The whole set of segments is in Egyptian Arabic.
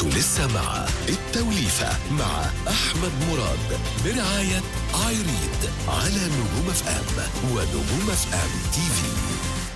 انتوا لسه مع التوليفة مع أحمد مراد برعاية ايريد على نجوم اف ام ونجوم اف ام تي في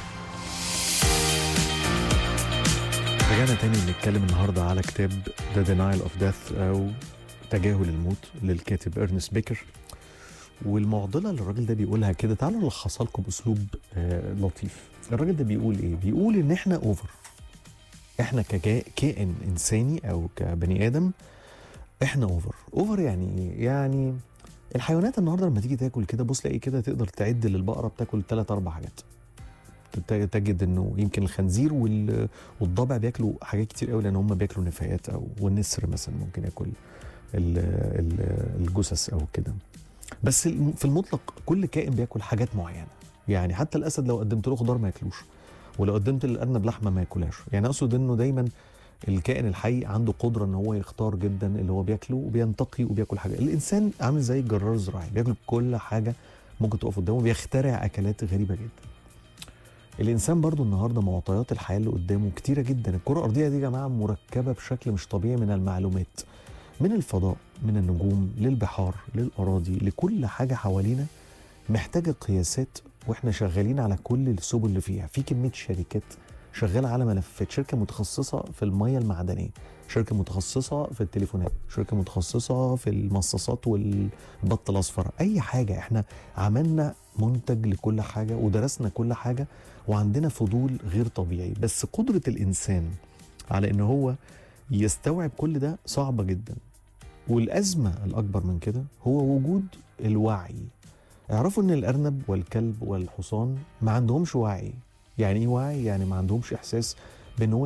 رجعنا تاني نتكلم النهارده على كتاب The Denial of Death او تجاهل الموت للكاتب ارنست بيكر والمعضله اللي الراجل ده بيقولها كده تعالوا نلخصها لكم باسلوب آه لطيف الراجل ده بيقول ايه بيقول ان احنا اوفر احنا ككائن انساني او كبني ادم احنا اوفر اوفر يعني ايه يعني الحيوانات النهارده لما تيجي تاكل كده بص تلاقي كده تقدر تعد للبقره بتاكل ثلاث اربع حاجات ت- تجد انه يمكن الخنزير وال- والضبع بياكلوا حاجات كتير قوي لان هم بياكلوا نفايات او والنسر مثلا ممكن ياكل ال- ال- الجثث او كده بس الم- في المطلق كل كائن بياكل حاجات معينه يعني حتى الاسد لو قدمت له خضار ما ياكلوش ولو قدمت للارنب لحمه ما ياكلهاش يعني اقصد انه دايما الكائن الحي عنده قدره ان هو يختار جدا اللي هو بياكله وبينتقي وبياكل حاجه الانسان عامل زي الجرار الزراعي بياكل كل حاجه ممكن تقف قدامه بيخترع اكلات غريبه جدا الانسان برضو النهارده معطيات الحياه اللي قدامه كتيره جدا الكره الارضيه دي يا جماعه مركبه بشكل مش طبيعي من المعلومات من الفضاء من النجوم للبحار للاراضي لكل حاجه حوالينا محتاجه قياسات واحنا شغالين على كل السبل اللي فيها في كميه شركات شغاله على ملفات شركه متخصصه في الميه المعدنيه شركه متخصصه في التليفونات شركه متخصصه في المصاصات والبط الاصفر اي حاجه احنا عملنا منتج لكل حاجه ودرسنا كل حاجه وعندنا فضول غير طبيعي بس قدره الانسان على ان هو يستوعب كل ده صعبه جدا والازمه الاكبر من كده هو وجود الوعي اعرفوا ان الارنب والكلب والحصان ما عندهمش وعي يعني ايه وعي يعني ما عندهمش احساس بان هو